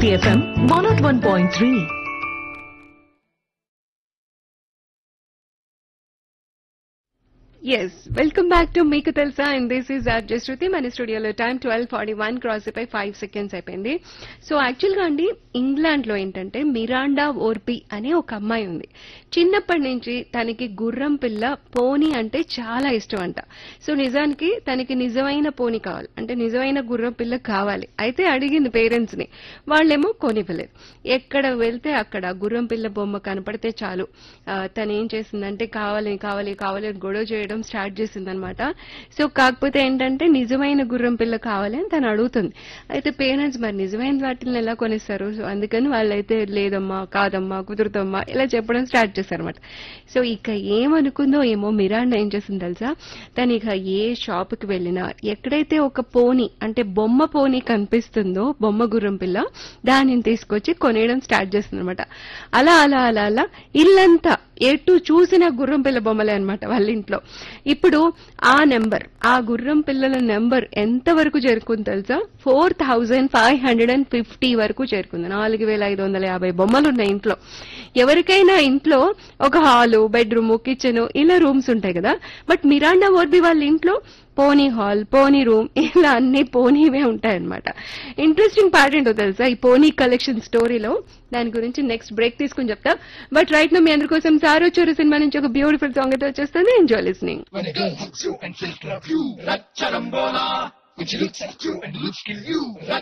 City FM 101.3. Yes welcome back to మీకు తెలుసా and this is R Jasruthi మన స్టూడియోలో time twelve forty one cross అయిపోయి ఫైవ్ సెకండ్స్ అయిపోయింది సో యాక్చువల్గా అండి ఇంగ్లాండ్ లో ఏంటంటే మిరాండా ఓర్పి అనే ఒక అమ్మాయి ఉంది చిన్నప్పటి నుంచి తనకి గుర్రం పిల్ల పోనీ అంటే చాలా ఇష్టం అంట సో నిజానికి తనకి నిజమైన పోనీ కావాలి అంటే నిజమైన గుర్రం పిల్ల కావాలి అయితే అడిగింది పేరెంట్స్ ని వాళ్ళేమో కొనివ్వలేదు ఎక్కడ వెళ్తే అక్కడ గుర్రం పిల్ల బొమ్మ కనపడితే చాలు ఆ, తను ఏం చేసిందంటే కావాలి కావాలి కావాలి అని గొడవ చేయడం స్టార్ట్ చేసింది అనమాట సో కాకపోతే ఏంటంటే నిజమైన గుర్రం పిల్ల కావాలి అని తను అడుగుతుంది అయితే పేరెంట్స్ మరి నిజమైన వాటిని ఎలా కొనిస్తారు సో అందుకని వాళ్ళైతే లేదమ్మా కాదమ్మా కుదురుతమ్మా ఇలా చెప్పడం స్టార్ట్ చేశారనమాట సో ఇక ఏమనుకుందో ఏమో మిరాండా ఏం చేసింది తెలుసా తను ఇక ఏ షాప్ కి వెళ్ళినా ఎక్కడైతే ఒక పోనీ అంటే బొమ్మ పోనీ కనిపిస్తుందో బొమ్మ గుర్రం పిల్ల దానిని తీసుకొచ్చి కొనేయడం స్టార్ట్ చేస్తుంది అనమాట అలా అలా అలా అలా ఇల్లంతా ఎటు చూసిన గుర్రం పిల్ల బొమ్మలే అనమాట వాళ్ళ ఇంట్లో ఇప్పుడు ఆ నెంబర్ ఆ గుర్రం పిల్లల నెంబర్ ఎంత వరకు చేరుకుంది తెలుసా four thousand five hundred and fifty వరకు చేరుకుంది నాలుగు వేల ఐదు వందల యాభై బొమ్మలు ఉన్నాయి ఇంట్లో ఎవరికైనా ఇంట్లో ఒక హాలు బెడ్రూమ్ కిచెన్ ఇలా రూమ్స్ ఉంటాయి కదా బట్ మిరాండా వర్ది వాళ్ళ ఇంట్లో పోనీ హాల్ పోనీ రూమ్ ఇలా అన్ని పోనీవే ఉంటాయన్నమాట ఇంట్రెస్టింగ్ పార్ట్ ఏంటో తెలుసా ఈ పోనీ కలెక్షన్ స్టోరీలో దాని గురించి నెక్స్ట్ బ్రేక్ తీసుకుని చెప్తా బట్ రైట్ నో మీ అందరి కోసం సారో చోరు సినిమా నుంచి ఒక బ్యూటిఫుల్ సాంగ్ అయితే వచ్చేస్తుంది enjoy listening When a girl hugs you and says love you, Ratcharambola. When she looks at you and looks kill you,